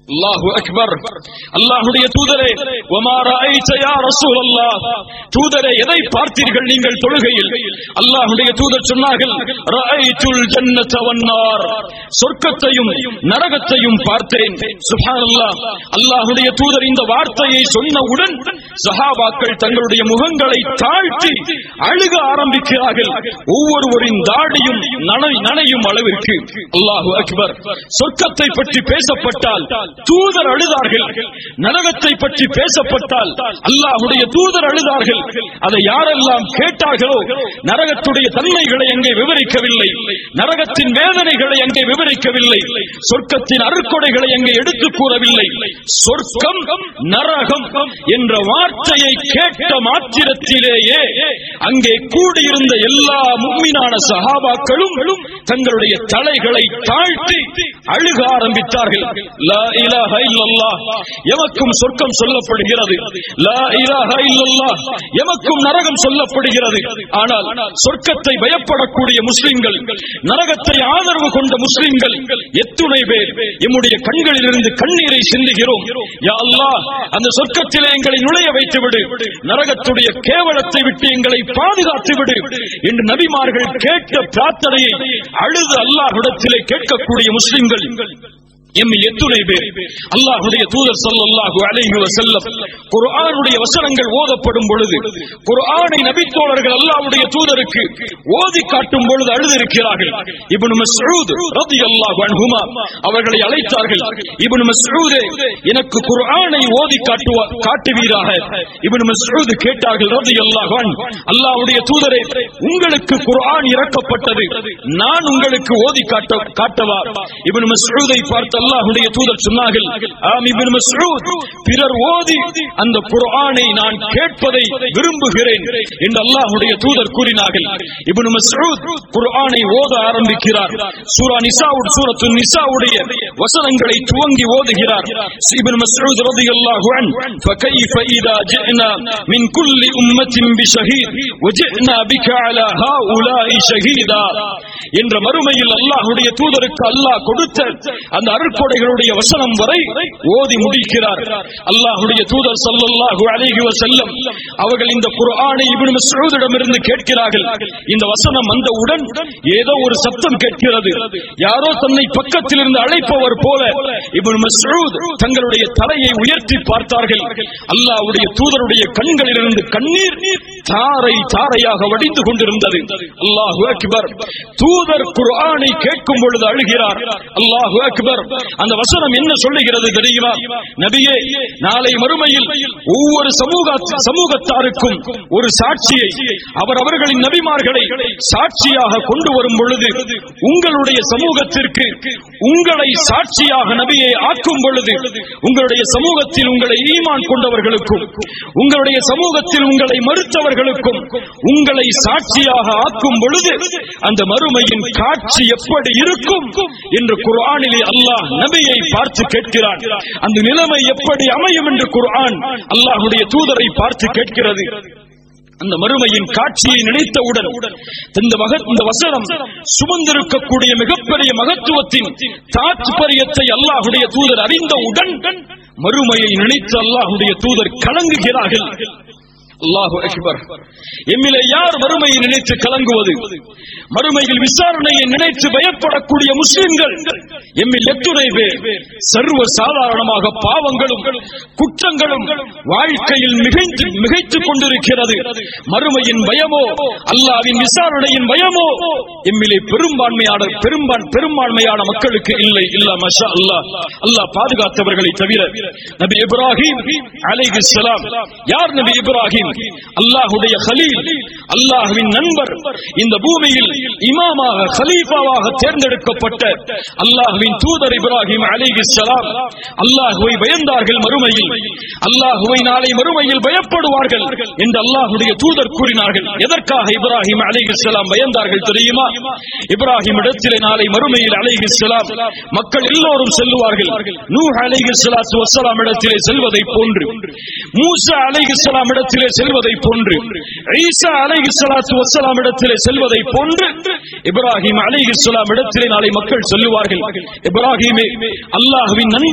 அல்லாஹு அக்பர் அல்லாஹுடைய தூதரே ஒமா ரஅய்த யா ரசூலல்லாஹ் தூதரே எதை பார்த்தீர்கள் நீங்கள் தொழுகையில் அல்லாஹுடைய தூதர் சொன்னார்கள் ரஅய்துல் ஜன்னத வன்னார் சொர்க்கத்தையும் நரகத்தையும் பார்த்தேன் சுப்ஹானல்லாஹ் அல்லாஹுடைய தூதர் இந்த வார்த்தையை சொன்னவுடன் சஹாபாக்கள் தங்களுடைய முகங்களை தாழ்த்தி அழுக ஆரம்பிக்கிறார்கள் ஒவ்வொருவரின் தாடியும் நனை நனையும் அளவிற்கு அல்லாஹு அக்பர் சொர்க்கத்தை பற்றி பேசப்பட்டால் தூதர் அழுதார்கள் நரகத்தை பற்றி பேசப்பட்டால் அல்லாஹுடைய தூதர் அழுதார்கள் அதை யாரெல்லாம் கேட்டார்களோ நரகத்துடைய தன்மைகளை அங்கே விவரிக்கவில்லை நரகத்தின் வேதனைகளை அங்கே விவரிக்கவில்லை சொர்க்கத்தின் அருக்கொடைகளை அங்கே எடுத்து கூறவில்லை சொர்க்கம் நரகம் என்ற வார்த்தையை கேட்ட மாத்திரத்திலேயே அங்கே கூடியிருந்த எல்லா மும்மினான சஹாபாக்களும் தங்களுடைய தலைகளை தாழ்த்தி அழுக ஆரம்பித்தார்கள் லா இலாஹ இல்லல்லாஹ் எமக்கும் சொர்க்கம் சொல்லப்படுகிறது லா இலாஹ இல்லல்லாஹ் எமக்கும் நரகம் சொல்லப்படுகிறது ஆனால் சொர்க்கத்தை பயப்படக்கூடிய முஸ்லிம்கள் நரகத்தை ஆதரவு கொண்ட முஸ்லிம்கள் எத்துணை பேர் எம்முடைய கண்களிலிருந்து கண்ணீரை சிந்துகிறோம் யா அல்லாஹ் அந்த சொர்க்கத்திலே எங்களை நுழைய வைத்து விடு நரகத்துடைய கேவலத்தை விட்டு எங்களை பாதுகாத்து விடு என்று நபிமார்கள் கேட்ட பிரார்த்தனையை அழுது அல்லாஹ்விடத்திலே கேட்கக்கூடிய முஸ்லிம்கள் எம் எத்துணை பேர் அல்லாஹுடைய தூதர் ஸல்லல்லாஹு அலைஹி வஸல்லம் குர்ஆனுடைய வசனங்கள் ஓதப்படும் பொழுது குர்ஆனை நபித்தோழர்கள் அல்லாஹ்வுடைய தூதருக்கு ஓதி காட்டும் பொழுது அழுதிருக்கிறார்கள் இப்னு மஸ்ஊத் ரலியல்லாஹு அன்ஹுமா அவர்களை அழைத்தார்கள் இப்னு மஸ்ஊதே எனக்கு குர்ஆனை ஓதி காட்டுவா காட்டுவீராக இப்னு மஸ்ஊத் கேட்டார்கள் ரலியல்லாஹு அன் அல்லாஹ்வுடைய தூதரே உங்களுக்கு குர்ஆன் இறக்கப்பட்டது நான் உங்களுக்கு ஓதி காட்ட காட்டவா இப்னு மஸ்ஊதை பார்த்து அல்லாஹ்வுடைய தூதர் சொன்னார்கள் ஆம் இப்னு மஸ்ஊத் பிறர் ஓதி அந்த குர்ஆனை நான் கேட்பதை விரும்புகிறேன் என்று அல்லாஹ்வுடைய தூதர் கூறினார்கள் இப்னு மஸ்ஊத் குர்ஆனை ஓத ஆரம்பிக்கிறார் சூரா நிசாவுட் சூரத்து நிசாவுடைய வசனங்களை துவங்கி ஓதுகிறார் இப்னு மஸ்ஊத் ரலியல்லாஹு அன் فكيف إذا جئنا من كل أمة بشهيد وجئنا بك على هؤلاء شهيدا என்ற மறுமையில் அல்லாஹ்வுடைய தூதருக்கு அல்லாஹ் கொடுத்த அந்த அருட்கொடைகளுடைய வசனம் வரை ஓதி முடிக்கிறார் அல்லாஹ்வுடைய தூதர் ஸல்லல்லாஹு அலைஹி வஸல்லம் அவர்கள் இந்த குர்ஆனை இப்னு மஸ்ஊதிடமிருந்து கேட்கிறார்கள் இந்த வசனம் வந்தவுடன் ஏதோ ஒரு சத்தம் கேட்கிறது யாரோ தன்னை பக்கத்தில் இருந்து அழைப்பவர் போல இப்னு மஸ்ஊத் தங்களுடைய தலையை உயர்த்தி பார்த்தார்கள் அல்லாஹ்வுடைய தூதருடைய கண்களிலிருந்து கண்ணீர் தாரை தாரையாக வடிந்து கொண்டிருந்தது அல்லாஹு அக்பர் தூதர் குர்ஆனை கேட்கும் பொழுது அழுகிறார் அல்லாஹு அக்பர் அந்த வசனம் என்ன சொல்லுகிறது தெரியுமா நபியே நாளை மறுமையில் ஒவ்வொரு சமூக சமூகத்தாருக்கும் ஒரு சாட்சியை அவர் அவர்களின் நபிமார்களை சாட்சியாக கொண்டு வரும் பொழுது உங்களுடைய சமூகத்திற்கு உங்களை சாட்சியாக நபியை ஆக்கும் பொழுது உங்களுடைய சமூகத்தில் உங்களை ஈமான் கொண்டவர்களுக்கும் உங்களுடைய சமூகத்தில் உங்களை மறுத்தவர்களுக்கும் உங்களை சாட்சியாக ஆக்கும் பொழுது அந்த மறுமையின் காட்சி எப்படி இருக்கும் என்று குர்ஆனிலே அல்லாஹ் நபியை பார்த்து கேட்கிறான் அந்த நிலைமை எப்படி அமையும் என்று குர்ஆன் அல்லாஹ்வுடைய தூதரை பார்த்து கேட்கிறது அந்த மறுமையின் காட்சியை நினைத்தவுடன் இந்த மக இந்த வசனம் சுமந்திருக்கக்கூடிய மிகப்பெரிய மகத்துவத்தின் தாத்பரியத்தை அல்லாஹுடைய தூதர் அறிந்தவுடன் மறுமையை நினைத்து அல்லாஹுடைய தூதர் கலங்குகிறார்கள் அல்லாஹு அக்பர் எம்மிலே யார் மறுமையை நினைத்து கலங்குவது மறுமையில் விசாரணையை நினைத்து பயப்படக்கூடிய முஸ்லிம்கள் எம்மில் எத்துணை பேர் சர்வ சாதாரணமாக பாவங்களும் குற்றங்களும் வாழ்க்கையில் மிகைத்து மிகைத்துக் கொண்டிருக்கிறது மறுமையின் பயமோ அல்லாவின் விசாரணையின் பயமோ எம்மிலே பெரும்பான்மையான பெரும்பான் பெரும்பான்மையான மக்களுக்கு இல்லை இல்ல மஷா அல்லாஹ் அல்லாஹ் பாதுகாத்தவர்களை தவிர நபி இப்ராஹிம் அலைஹிஸ்ஸலாம் யார் நபி இப்ராஹிம் அல்லாஹுடைய ஹலீல் அல்லாஹுவின் நண்பர் இந்த பூமியில் இமாமாக ஹலீஃபாவாக தேர்ந்தெடுக்கப்பட்ட அல்லாஹுவின் தூதர் இப்ராஹிம் அலைஹிஸ்ஸலாம் அல்லாஹுவை பயந்தார்கள் மறுமையில் அல்லாஹுவை நாளை மறுமையில் பயப்படுவார்கள் என்று அல்லாஹுடைய தூதர் கூறினார்கள் எதற்காக இப்ராஹிம் அலைஹிஸ்ஸலாம் பயந்தார்கள் தெரியுமா இப்ராஹிம் இடத்திலே நாளை மறுமையில் அலைஹிஸ்ஸலாம் மக்கள் எல்லோரும் செல்லுவார்கள் நூஹ் அலைஹிஸ்ஸலாத்து வஸ்ஸலாம் இடத்திலே செல்வதை போன்று மூசா அலைஹிஸ்ஸலாம் இடத்திலே செல்வதை போன்று ஈசா அலைஹிஸ்ஸலாத்து வஸ்ஸலாம் இடத்திலே செல்வதை போன்று இப்ராஹிம் அலைஹிஸ்ஸலாம் இடத்திலே நாளை மக்கள் சொல்லுவார்கள் இப்ராஹிமே அல்லாஹ்வின் நண்பர்